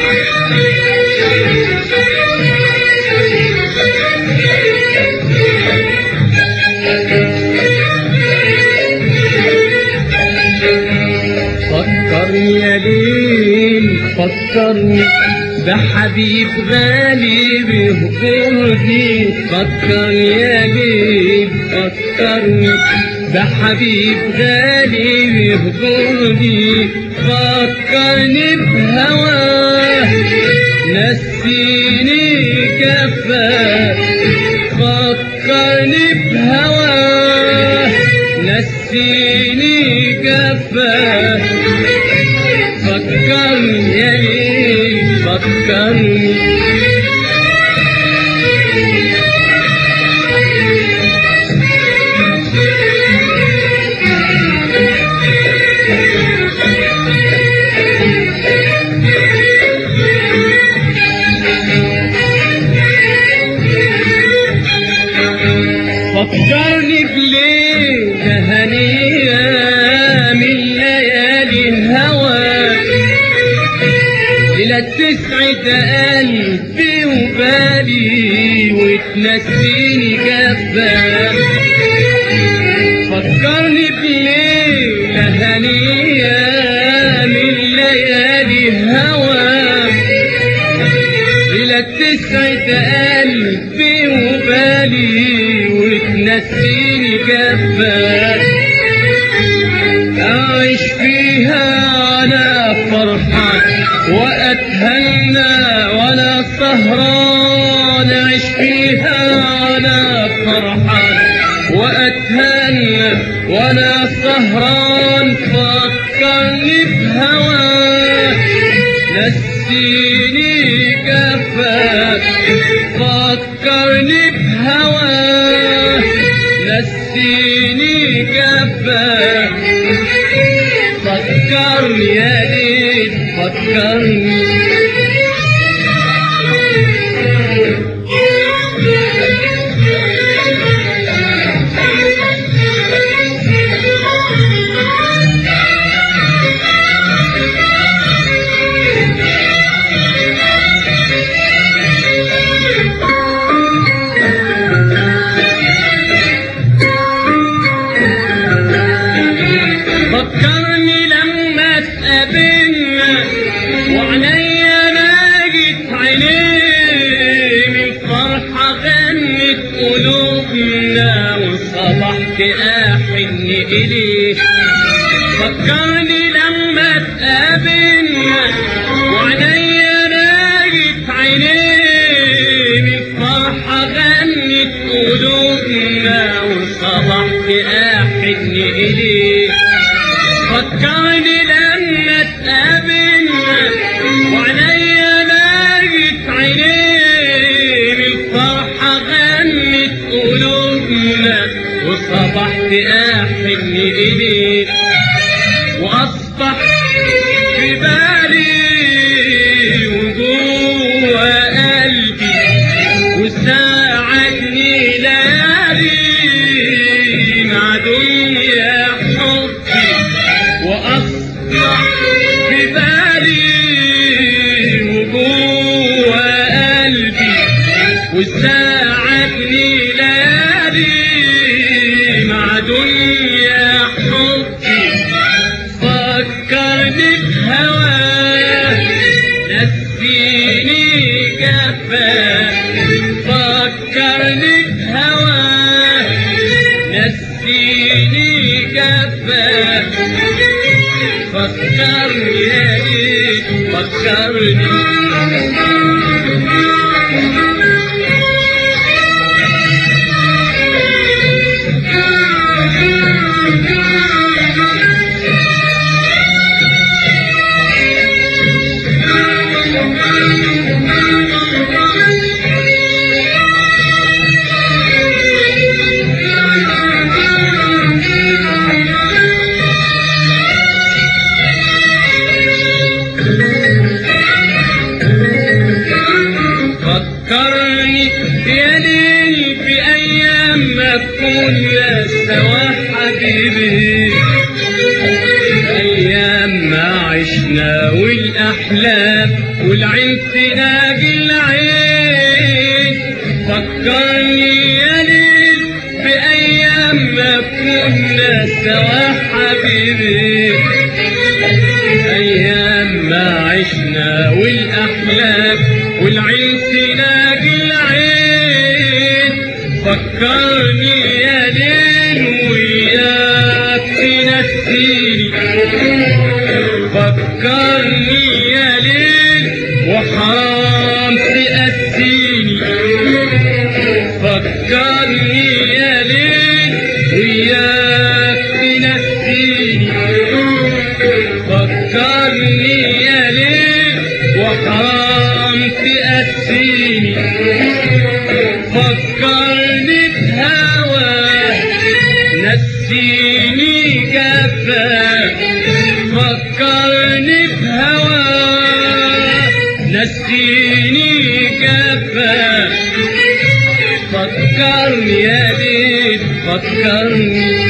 فكرني يا ليل فكرني ده حبيب غالي بيهجرني فكرني يا ليل فكرني ده حبيب غالي بيهجرني فكرني بهواه نسيني جفاه فكرني بهواه نسيني جفاه فكرني يا ليل فكرني فكرني بليلة هنية من ليالي الهوى ليلة تسعد قلبي وبالي وتنسيني جفا فكرني بليلة هنية من ليالي الهوى ليلة تسعد قلبي وبالي وتنسيني جفاك أعيش فيها أنا فرحان وأتهنى وأنا سهران أعيش فيها أنا فرحان وأتهنى وأنا سهران فكرني بهواك نسيني جفاك فكرني بهواك نسيني جفاك فكرني يا ليل فكرني فكرني لما تقابلنا وعليا ناجت عينيه من فرحة غنت قلوبنا وصبحت أحن إليه فكرني لما تقابلنا وعليا ناجت عينيه من فرحة غنت قلوبنا وصبحت أحن إليه فكرني لما تقابلنا وعليا لاقيت عينيه من فرحة غنت قلوبنا وصبحت أحن إليه وأصبح في بالي وجوه قلبي وساعدني ليالي مع دنيا حبي وأصبح في بالي وجوه قلبي وساعدني ليالي مع دنيا حبي فكرني بهواك نسيني جفاك فكرني بهواك نسيني جفاك فكرني يا ليل فكرني فكرني يا ليل بأيام ما كنا سوا حبيبي أيام ما عشنا ويا والأحلام والعين تناجي العين فكرني يا ليل بأيام ما كنا سوا حبيبي أيام ما عشنا والأحلام والعين تناجي العين فكرني يا ليل وياك تنسيني فكرني يا ليل وحرام تأسيني فكرني يا ليل وياك تنسيني فكرني يا ليل وحرام تأسيني فكرني بهواك نسيني جفاك فكرني بهواك نسيني جفاك فكرني يا ليل فكرني